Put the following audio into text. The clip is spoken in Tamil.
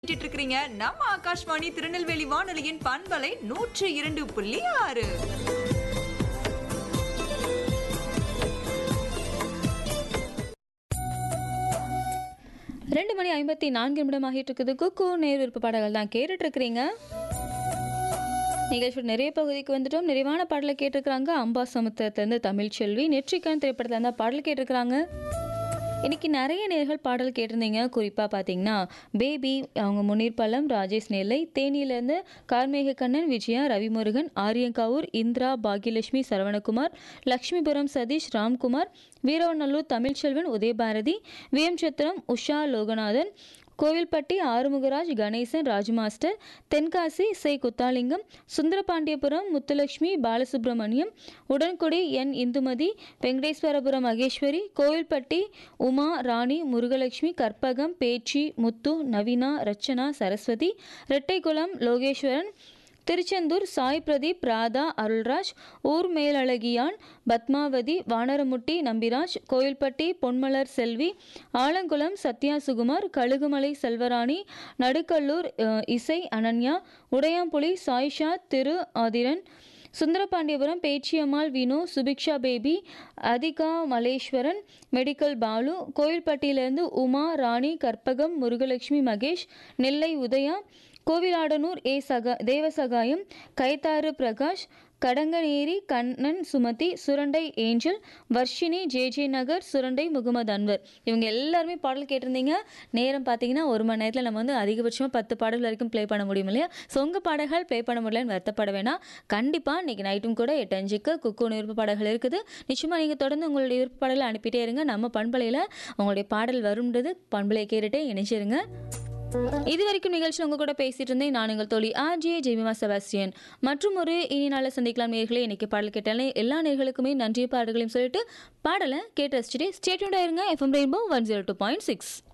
கேட்டுட்டு இருக்கிறீங்க நம்ம ஆகாஷ்வாணி திருநெல்வேலி வானொலியின் பண்பலை நூற்று இரண்டு புள்ளி ஆறு ரெண்டு மணி ஐம்பத்தி நான்கு நிமிடம் ஆகிட்டு இருக்குது குக்கு நேர் விருப்ப பாடல்கள் தான் கேட்டுட்டு இருக்கிறீங்க நிகழ்ச்சியோட நிறைய பகுதிக்கு வந்துட்டோம் நிறைவான பாடலை கேட்டிருக்கிறாங்க அம்பா சமுத்திரத்திலேருந்து தமிழ்ச்செல்வி நெற்றிக்கான் திரைப்படத்தில் இருந்தால் பாடல் கேட்டிருக்கிறாங்க இன்னைக்கு நிறைய நேர்கள் பாடல் கேட்டிருந்தீங்க குறிப்பாக பார்த்தீங்கன்னா பேபி அவங்க முன்னீர்பள்ளம் ராஜேஷ் நெல்லை தேனியிலேருந்து கார்மேக கண்ணன் விஜயா ரவிமுருகன் ஆரியங்காவூர் இந்திரா பாக்யலட்சுமி சரவணகுமார் லக்ஷ்மிபுரம் சதீஷ் ராம்குமார் வீரவநல்லூர் தமிழ்ச்செல்வன் உதயபாரதி விஎம் சத்திரம் உஷா லோகநாதன் கோவில்பட்டி ஆறுமுகராஜ் கணேசன் ராஜ்மாஸ்டர் தென்காசி சை குத்தாலிங்கம் சுந்தரபாண்டியபுரம் முத்துலட்சுமி பாலசுப்ரமணியம் உடன்குடி என் இந்துமதி வெங்கடேஸ்வரபுரம் மகேஸ்வரி கோவில்பட்டி உமா ராணி முருகலட்சுமி கற்பகம் பேச்சி முத்து நவீனா ரச்சனா சரஸ்வதி ரெட்டைக்குளம் லோகேஸ்வரன் திருச்செந்தூர் சாய் பிரதீப் ராதா அருள்ராஜ் ஊர் மேலழகியான் பத்மாவதி வானரமுட்டி நம்பிராஜ் கோயில்பட்டி பொன்மலர் செல்வி ஆலங்குளம் சத்யா சுகுமார் கழுகுமலை செல்வராணி நடுக்கல்லூர் அஹ், இசை அனன்யா உடையாம்புலி சாய்ஷா திரு ஆதிரன் சுந்தரபாண்டியபுரம் பேச்சியம்மாள் வினு சுபிக்ஷா பேபி அதிகா மலேஸ்வரன் மெடிக்கல் பாலு கோயில்பட்டியிலிருந்து Uma Rani Karpagam Murugalakshmi Mahesh Nellai Udaya Koviladanur A Saga Devasagayam Kayathar Prakash Kadanganeri Kannan Sumathi Surandai Angel Varshini J J Nagar Surandai Mohamed Anwar இவங்க எல்லாருமே பாடல் கேட்டிருந்தீங்க நேரம் பார்த்தீங்கன்னா ஒரு மணி நேரத்தில் நம்ம வந்து அதிகபட்சமாக பத்து பாடல் வரைக்கும் ப்ளே பண்ண முடியும் இல்லையா ஸோ உங்கள் பாடல்கள் ப்ளே பண்ண முடியலன்னு வருத்தப்பட வேணாம் கண்டிப்பாக இன்றைக்கி நைட்டும் கூட எட்டு அஞ்சுக்கு குக்கு விருப்ப பாடல்கள் இருக்குது நிச்சயமாக நீங்கள் தொடர்ந்து உங்களுடைய விருப்ப பாடலை அனுப்பிட்டே இருங்க நம்ம பண்பலையில் உங்களுடைய பாடல் வரும்ன்றது பண்பலையை கேட்டுட்டே இணைச்சிருங்க இது வரைக்கும் நிகழ்ச்சி உங்க கூட பேசிட்டு இருந்தேன் நான் உங்கள் தோழி ஆர்ஜே ஜெமிமா செபாஸ்டியன் மற்றும் ஒரு இனி நாள சந்திக்கலாம் நேர்களே இன்னைக்கு பாடல் கேட்டாலே எல்லா நேர்களுக்குமே நன்றி பாடல்களையும் சொல்லிட்டு பாடலை கேட்டு ரசிச்சுட்டு ஸ்டேட்யூண்டாக இருங்க FM rainbow one zero two point six